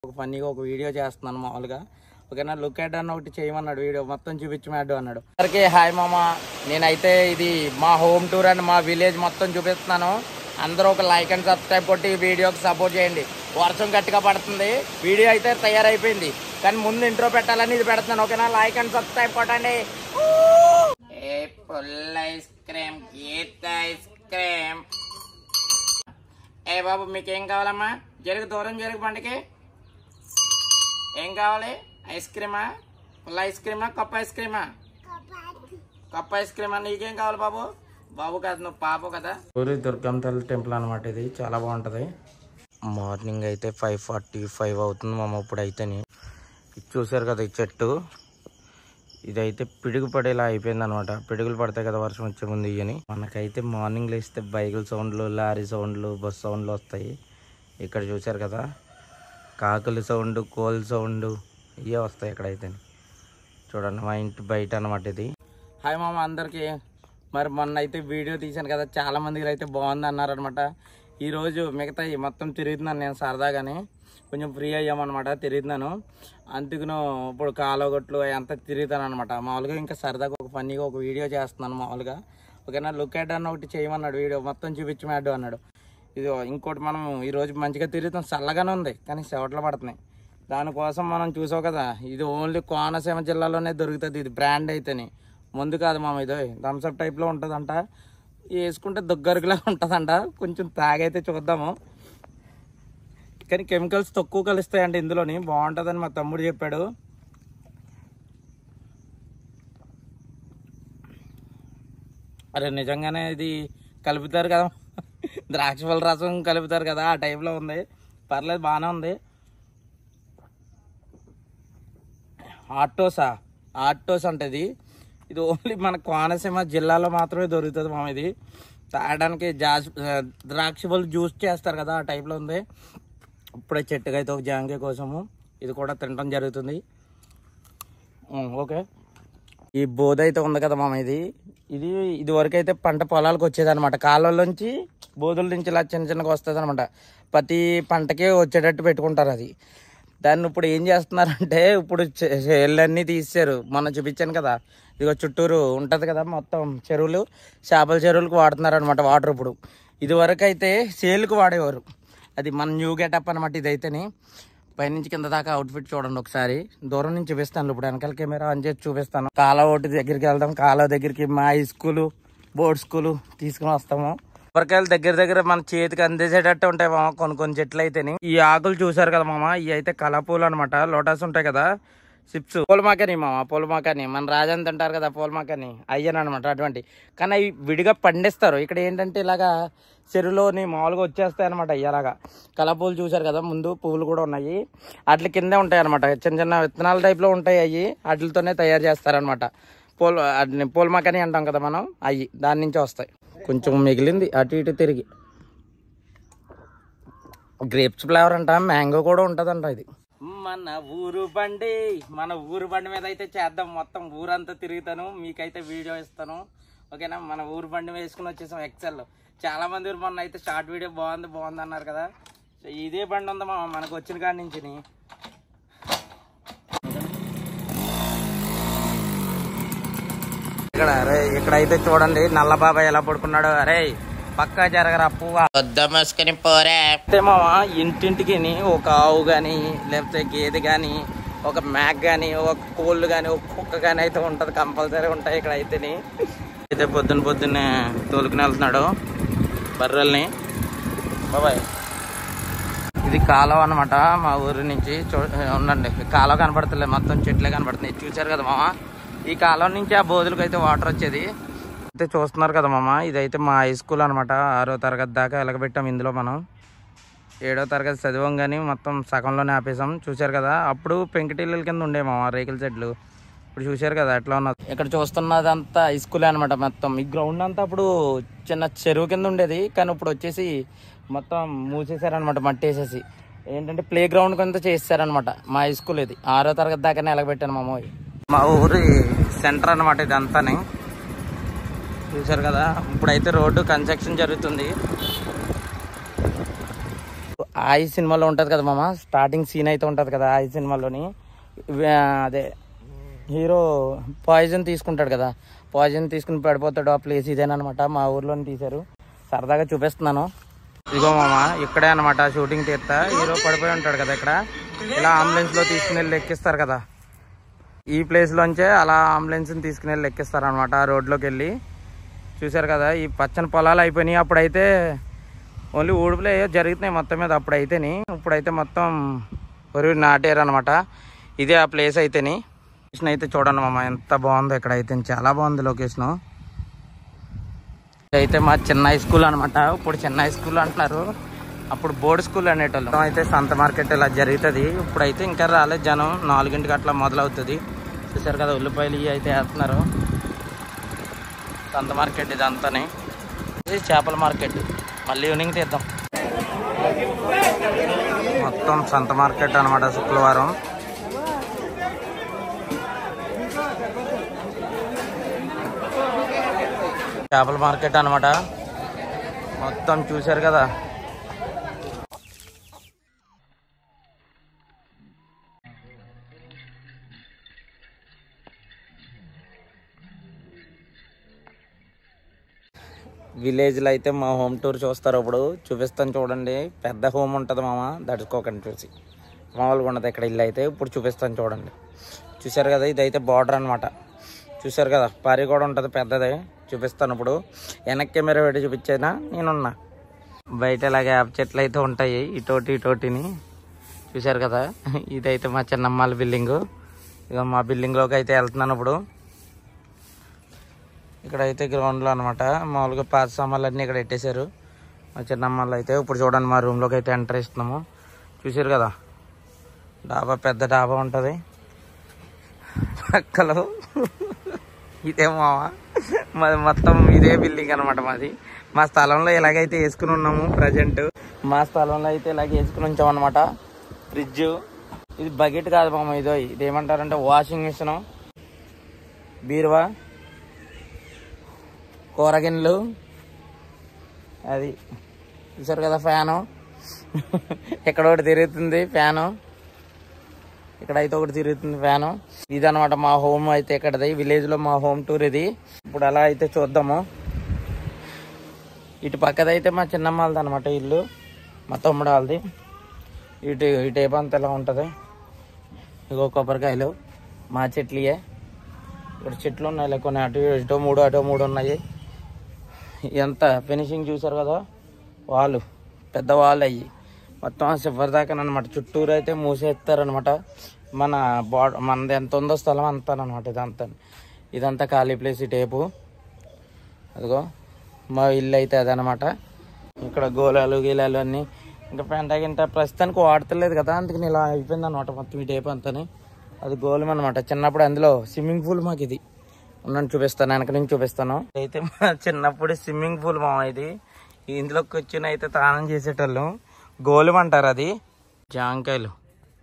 ఒక ఫన్నీగా ఒక వీడియో చేస్తున్నాను మామూలుగా ఓకేనా లుక్ అట్ అన్న ఒకటి చేయమన్నాడు వీడియో మొత్తం చూపించమాడు అన్నాడు అందరికీ హాయ్ మామ నేనైతే ఇది మా హోమ్ టూర్ అండ్ మా విలేజ్ మొత్తం చూపిస్తున్నాను అందరూ ఒక లైక్ అండ్ సబ్స్క్రైబ్ కొట్టి ఈ వీడియోకి సపోర్ట్ చేయండి వర్షం గట్టిగా పడుతుంది వీడియో అయితే తయారైపోయింది కానీ ముందు ఇంట్రో పెట్టాలని ఇది పెడుతున్నాను ఓకేనా లైక్ అండ్ సబ్స్క్రైబ్ కొట్టండి ఏ ఫుల్ ఐస్ క్రీమ్ గీత ఐస్ క్రీమ్ ఏ బాబు మీకేం కావాలమ్మా జరుగు దూరం జరుగు బండికి ఏం కావాలి ఐస్ క్రీమా ఫుల్ ఐస్ క్రీమా కప్ ఐస్ క్రీమా కప్ ఐస్ క్రీమా నీకేం కావాలి బాబు బాబు కాదు నువ్వు పాప కదా ఊరి దుర్గం తల్లి టెంపుల్ అనమాట ఇది చాలా బాగుంటది మార్నింగ్ అయితే ఫైవ్ ఫార్టీ ఫైవ్ అవుతుంది మామ ఇప్పుడు అయితేని ఇది చూసారు కదా ఈ చెట్టు ఇదైతే పిడుగు పడేలా అయిపోయింది అనమాట పిడుగులు పడతాయి కదా వర్షం వచ్చే ముందు ఇవని మనకైతే మార్నింగ్ లేస్తే బైకుల సౌండ్లు లారీ సౌండ్లు బస్ సౌండ్లు వస్తాయి ఇక్కడ చూసారు కదా కాకుల సౌండ్ కోల్ సౌండ్ ఇవే వస్తాయి ఇక్కడైతే చూడండి మా ఇంటి బయట అనమాట ఇది హాయ్ మామ అందరికీ మరి మొన్న అయితే వీడియో తీశాను కదా చాలా మందికి అయితే బాగుంది అన్నారు అనమాట ఈరోజు మిగతా ఈ మొత్తం తిరుగుతున్నాను నేను సరదాగానే కొంచెం ఫ్రీ అయ్యామన్నమాట తిరుగుతున్నాను అందుకును ఇప్పుడు కాలువగొట్లు అంతా తిరుగుతాను అనమాట మామూలుగా ఇంకా సరదాగా ఒక ఫన్నీగా ఒక వీడియో చేస్తున్నాను మామూలుగా ఓకేనా లుక్ అట్ అన్న ఒకటి చేయమన్నాడు వీడియో మొత్తం చూపించమాడు అన్నాడు ఇది ఇంకోటి మనం ఈరోజు మంచిగా తిరుగుతాం చల్లగానే ఉంది కానీ చెవట్లు పడుతున్నాయి దానికోసం మనం చూసావు కదా ఇది ఓన్లీ కోనసీమ జిల్లాలోనే దొరుకుతుంది ఇది బ్రాండ్ అయితేనే ముందు కాదు మామ ఇది థమ్స్అప్ టైప్లో ఉంటుందంట వేసుకుంటే దుగ్గరుగులా ఉంటుందంట కొంచెం తాగైతే చూద్దాము కానీ కెమికల్స్ తక్కువ కలుస్తాయండి ఇందులోని బాగుంటుందని మా తమ్ముడు చెప్పాడు అరే నిజంగానే ఇది కలుపుతారు కదా ద్రాక్ష పళ్ళ రసం కలుపుతారు కదా ఆ టైప్లో ఉంది పర్లేదు బాగానే ఉంది ఆటోసా ఆటోస్ అంటే ఇది ఇది ఓన్లీ మన కోనసీమ జిల్లాలో మాత్రమే దొరుకుతుంది మామ ఇది తాగడానికి జాస్ ద్రాక్ష పళ్ళు జ్యూస్ చేస్తారు కదా ఆ టైప్లో ఉంది ఇప్పుడే చెట్టుగా అయితే ఒక జాంకాయ కోసము ఇది కూడా తినడం జరుగుతుంది ఉమ్, ఓకే ఈ బోధ అయితే ఉంది కదా మామ ఇది ఇది ఇది వరకు అయితే పంట పొలాలకు వచ్చేది అనమాట కాలువలోంచి బోధుల నుంచి ఇలా చిన్న చిన్నగా వస్తుంది అనమాట ప్రతి పంటకి వచ్చేటట్టు పెట్టుకుంటారు అది దాన్ని ఇప్పుడు ఏం చేస్తున్నారంటే ఇప్పుడు చెళ్ళన్నీ తీసారు మొన్న చూపించాను కదా ఇదిగో చుట్టూరు ఉంటుంది కదా మొత్తం చెరువులు చేపల చెరువులకు వాడుతున్నారు అనమాట వాటర్ ఇప్పుడు ఇది వరకు అయితే సేల్కి వాడేవారు అది మన న్యూ గెటప్ అనమాట ఇదైతేనే పైనుంచి కింద దాకా అవుట్ఫిట్ చూడండి ఒకసారి దూరం నుంచి చూపిస్తాను ఇప్పుడు వెనకాల కెమెరా ఆన్ చేసి చూపిస్తాను కాలువ ఒకటి దగ్గరికి వెళ్దాం కాలువ దగ్గరికి మా హై స్కూలు బోర్డ్ స్కూలు తీసుకుని వస్తాము కొబ్బరికాయలు దగ్గర దగ్గర మన చేతికి అందేసేటట్టు ఉంటాయి మామ కొన్ని కొన్ని చెట్లు అయితేని ఈ ఆకులు చూసారు కదా మామ ఇవి అయితే కలపూలు అనమాట లోటస్ ఉంటాయి కదా చిప్స్ పూలమాకని మామ పూలమాకని మన రాజంత అంటారు కదా పూలమాకని అయ్యను అనమాట అటువంటి కానీ అవి విడిగా పండిస్తారు ఇక్కడ ఏంటంటే ఇలాగా చెరువులోని మామూలుగా వచ్చేస్తాయి అనమాట ఇలాగా కలపూలు చూసారు కదా ముందు పువ్వులు కూడా ఉన్నాయి వాటి కిందే ఉంటాయి అనమాట చిన్న చిన్న విత్తనాల టైప్లో ఉంటాయి అవి వాటితోనే తయారు చేస్తారనమాట పూల వాటిని పూలమాకని అంటాం కదా మనం అవి దాని నుంచే వస్తాయి కొంచెం మిగిలింది అటు ఇటు తిరిగి గ్రేప్స్ ఫ్లేవర్ అంట మ్యాంగో కూడా ఉంటదంట ఇది మన ఊరు బండి మన ఊరు బండి మీద అయితే చేద్దాం మొత్తం ఊరంతా తిరుగుతాను మీకైతే వీడియో ఇస్తాను ఓకేనా మన ఊరు బండి మీద వేసుకుని వచ్చేసాం ఎక్సెల్ చాలా మంది మొన్న అయితే షార్ట్ వీడియో బాగుంది బాగుంది అన్నారు కదా సో ఇదే బండి ఉందా మా మనకు వచ్చిన కాడి నుంచి ఇక్కడ అరే ఇక్కడైతే చూడండి నల్ల బాబాయ్ ఎలా పడుకున్నాడు అరే పక్కా జరగరా పువ్వా వద్దమేసుకుని పోరే మామ ఇంటింటికి ఒక ఆవు కానీ లేకపోతే గేదె కానీ ఒక మేక కానీ ఒక కోళ్ళు కానీ ఒక కుక్క కానీ అయితే ఉంటుంది కంపల్సరీ ఉంటాయి ఇక్కడ అయితేని అయితే పొద్దున్న పొద్దున్నే తోలుకుని వెళ్తున్నాడు బర్రెల్ని బాబాయ్ ఇది కాలువ అనమాట మా ఊరి నుంచి చూ ఉండండి కాలువ కనపడతలేదు మొత్తం చెట్లే కనపడుతున్నాయి చూసారు కదా మామ ఈ కాలువ నుంచి ఆ బోధులకు అయితే వాటర్ వచ్చేది అయితే చూస్తున్నారు కదా మామ ఇదైతే మా హై స్కూల్ అనమాట ఆరో తరగతి దాకా ఎలగబెట్టాం ఇందులో మనం ఏడో తరగతి చదివాం కానీ మొత్తం సగంలోనే ఆపేసాం చూశారు కదా అప్పుడు పెంకిటిల్లల కింద ఉండే మామ రేకుల చెట్లు ఇప్పుడు చూశారు కదా ఎట్లా ఉన్నది ఇక్కడ చూస్తున్నదంతా హై స్కూల్ అనమాట మొత్తం ఈ గ్రౌండ్ అంతా అప్పుడు చిన్న చెరువు కింద ఉండేది కానీ ఇప్పుడు వచ్చేసి మొత్తం మూసేశారనమాట మట్టి వేసేసి ఏంటంటే ప్లే గ్రౌండ్ కింద చేస్తారనమాట మా హై స్కూల్ ఇది ఆరో తరగతి దాకానే ఎలగబెట్టాను మా అమ్మాయి మా ఊరి సెంటర్ అనమాట ఇదంతానే చూశారు కదా ఇప్పుడైతే రోడ్డు కన్స్ట్రక్షన్ జరుగుతుంది ఆయి సినిమాలో ఉంటుంది కదా మామ స్టార్టింగ్ సీన్ అయితే ఉంటుంది కదా ఆయి సినిమాలోని వే- అదే హీరో పాయిజన్ తీసుకుంటాడు కదా పాయిజన్ తీసుకుని పడిపోతాడు ఆ ప్లేస్ ఇదేనమాట మా ఊర్లోనే తీశారు సరదాగా చూపిస్తున్నాను ఇదిగో మామ ఇక్కడే అనమాట షూటింగ్ తీస్తా హీరో పడిపోయి ఉంటాడు కదా ఇక్కడ ఇలా అంబులెన్స్ లో తీసుకుని వెళ్ళి ఎక్కిస్తారు కదా ఈ ప్లేస్ లోంచే అలా అంబులెన్స్ తీసుకుని వెళ్ళి ఎక్కిస్తారు అనమాట ఆ రోడ్లోకి వెళ్ళి చూశారు కదా ఈ పచ్చని పొలాలు అయిపోయినాయి అప్పుడైతే ఓన్లీ ఊడుపులే జరుగుతున్నాయి మొత్తం మీద అప్పుడైతేని ఇప్పుడైతే మొత్తం వరి నాటారు అనమాట ఇదే ఆ ప్లేస్ అయితేని లొకేషన్ అయితే చూడండి మామ ఎంత బాగుందో ఇక్కడ అయితే చాలా బాగుంది లొకేషన్ అయితే మా చిన్న హై స్కూల్ అనమాట ఇప్పుడు చిన్న హై స్కూల్ అంటున్నారు అప్పుడు బోర్డు స్కూల్ అనేటోళ్ళు అయితే సంత మార్కెట్ ఇలా జరుగుతుంది ఇప్పుడైతే ఇంకా రాలేదు జనం నాలుగింటికి అట్లా మొదలవుతుంది చూసారు కదా ఉల్లిపాయలు ఇవి అయితే వేస్తున్నారు సంత మార్కెట్ ఇదంతానే ఇది చేపల మార్కెట్ మళ్ళీ ఈవినింగ్ తీద్దాం మొత్తం సంత మార్కెట్ అనమాట శుక్రవారం చేపల మార్కెట్ అనమాట మొత్తం చూశారు కదా విలేజ్లో అయితే మా హోమ్ టూర్ చూస్తారు ఇప్పుడు చూపిస్తాను చూడండి పెద్ద హోమ్ ఉంటుంది మామ దడుచుకోకండి చూసి మామూలుగా ఉండదు ఇక్కడ ఇల్లు అయితే ఇప్పుడు చూపిస్తాను చూడండి చూశారు కదా ఇదైతే బార్డర్ అనమాట చూశారు కదా పారి కూడా ఉంటుంది పెద్దది చూపిస్తాను ఇప్పుడు వెనక్కి కెమెరా పెట్టి చూపించేనా నేనున్నా బయట ఇలాగే యాప్ చెట్లు అయితే ఉంటాయి ఇటోటి ఇటోటిని చూశారు కదా ఇదైతే మా చిన్నమ్మాల బిల్డింగు ఇక మా బిల్డింగ్లోకి అయితే వెళ్తున్నాను ఇప్పుడు ఇక్కడ అయితే గ్రౌండ్లో అనమాట మామూలుగా పాత సామాన్లు అన్నీ ఇక్కడ పెట్టేశారు మా చిన్నమ్మాళ్ళు అయితే ఇప్పుడు చూడండి మా రూమ్లోకి అయితే ఎంటర్ ఇస్తున్నాము చూసారు కదా డాబా పెద్ద డాబా ఉంటుంది పక్కలో ఇదే మామ మాది మొత్తం ఇదే బిల్డింగ్ అనమాట మాది మా స్థలంలో ఎలాగైతే వేసుకుని ఉన్నాము ప్రజెంట్ మా స్థలంలో అయితే ఇలాగ వేసుకుని ఉంచాం అనమాట ఫ్రిడ్జ్ ఇది బకెట్ కాదు మామ ఇదో ఇది ఏమంటారంటే వాషింగ్ మిషన్ బీరువా కూరగిన్నెలు అది చూసారు కదా ఫ్యాను ఇక్కడ ఒకటి తిరుగుతుంది ఫ్యాను ఇక్కడ అయితే ఒకటి తిరుగుతుంది ఫ్యాను ఇదనమాట మా హోమ్ అయితే ఇక్కడది విలేజ్ లో మా హోమ్ టూర్ ఇది ఇప్పుడు అలా అయితే చూద్దాము ఇటు పక్కదైతే మా చిన్నమ్మాలది అనమాట ఇల్లు మా తమ్ముడు వాళ్ళది ఇటు ఇటు ఏపంత ఎలా ఉంటుంది ఇగో కొబ్బరికాయలు మా చెట్లియే ఇక్కడ చెట్లు ఉన్నాయి కొన్ని అటు ఇటో మూడు అటో మూడు ఉన్నాయి ఎంత ఫినిషింగ్ చూసారు కదా వాళ్ళు పెద్ద వాళ్ళు అయ్యి మొత్తం చివరి దాకా అనమాట చుట్టూరు అయితే మూసేస్తారనమాట మన బాడ్ మనది ఎంత ఉందో స్థలం అంతా అనమాట ఇదంతా ఇదంతా ఖాళీ ప్లేస్ ఈ టేపు అదిగో మా ఇల్లు అయితే అదనమాట ఇక్కడ గోళాలు గీలాలు అన్నీ ఇంకా పెంట గింట ప్రస్తుతానికి వాడతలేదు కదా అందుకని ఇలా అయిపోయింది అనమాట మొత్తం ఈ టేప్ అంతాని అది గోళం అనమాట చిన్నప్పుడు అందులో స్విమ్మింగ్ పూల్ మాకు ఇది ఉన్నాను చూపిస్తాను వెనక నుంచి చూపిస్తాను అయితే మా చిన్నప్పుడు స్విమ్మింగ్ పూల్ మా ఇది ఇందులోకి కూర్చుని అయితే స్నానం చేసేటోళ్ళం గోళం అంటారు అది జాంకాయలు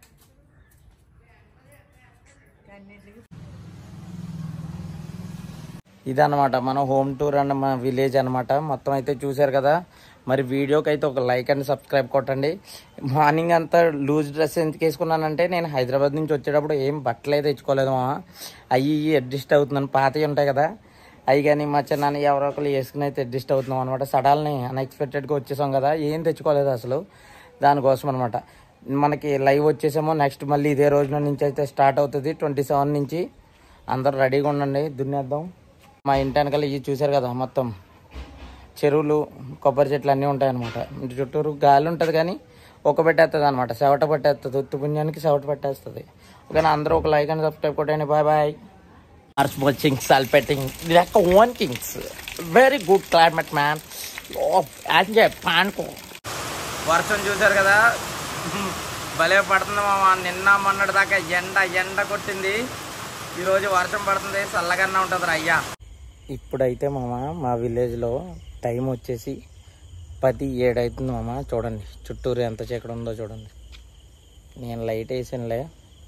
ఇదన్నమాట మన హోమ్ టూర్ అండ్ మన విలేజ్ అన్నమాట మొత్తం అయితే చూశారు కదా మరి వీడియోకి అయితే ఒక లైక్ అండ్ సబ్స్క్రైబ్ కొట్టండి మార్నింగ్ అంతా లూజ్ డ్రెస్ ఎందుకు వేసుకున్నానంటే నేను హైదరాబాద్ నుంచి వచ్చేటప్పుడు ఏం బట్టలు అయితే తెచ్చుకోలేదు మా అవి ఇవి అడ్జస్ట్ అవుతున్నాను పాతవి ఉంటాయి కదా అవి కానీ మా చిన్న ఎవరో ఒకరు వేసుకుని అయితే అడ్జస్ట్ అవుతున్నాం అనమాట సడాల్ని అన్ఎక్స్పెక్టెడ్గా వచ్చేసాం కదా ఏం తెచ్చుకోలేదు అసలు దానికోసం అనమాట మనకి లైవ్ వచ్చేసామో నెక్స్ట్ మళ్ళీ ఇదే రోజున నుంచి అయితే స్టార్ట్ అవుతుంది ట్వంటీ సెవెన్ నుంచి అందరూ రెడీగా ఉండండి దున్నేద్దాం మా ఇంటి వెనకాల ఇవి చూశారు కదా మొత్తం చెరువులు కొబ్బరి చెట్లు అన్నీ ఉంటాయన్నమాట ఇంటి చుట్టూరు గాలి ఉంటుంది కానీ ఒక పెట్టేస్తుంది అనమాట సెవట పట్టేస్తుంది ఉత్తు పుణ్యానికి సెవట పెట్టేస్తుంది ఓకేనా అందరూ ఒక లైక్ అండ్ సబ్స్క్రైబ్ కొట్టండి బాయ్ బాయ్ ఆర్స్ వాచింగ్ సాల్పెట్టింగ్ లెక్క own kings very good climate man enjoy పాన్కో వర్షం చూశారు కదా భలే పడుతుంది మామ నిన్న మొన్నటి దాకా ఎండ ఎండ కొట్టింది ఈరోజు వర్షం పడుతుంది చల్లగానే ఉంటుంది అయ్యా ఇప్పుడైతే మామ మా విలేజ్లో టైం వచ్చేసి పది ఏడు అవుతుంది మామ చూడండి చుట్టూరు ఎంత చీకటి ఉందో చూడండి నేను లైట్ వేసానులే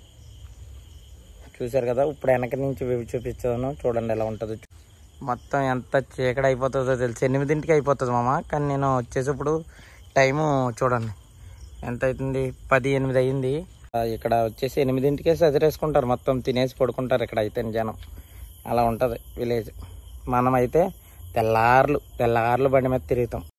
చూశారు కదా ఇప్పుడు వెనక నుంచి వ్యూ చూపించాను చూడండి ఎలా ఉంటుందో మొత్తం ఎంత చీకటి అయిపోతుందో తెలుసు ఎనిమిదింటికి అయిపోతుంది మామ కానీ నేను వచ్చేటప్పుడు టైము చూడండి ఎంత అవుతుంది పది ఎనిమిది అయింది ఆ, ఇక్కడ వచ్చేసి ఎనిమిదింటికే సదిరేసుకుంటారు మొత్తం తినేసి పడుకుంటారు ఇక్కడ అయితే జనం అలా ఉంటుంది విలేజ్ మనమైతే తెల్లార్లు తెల్లార్లు బండి మీద తిరుగుతాం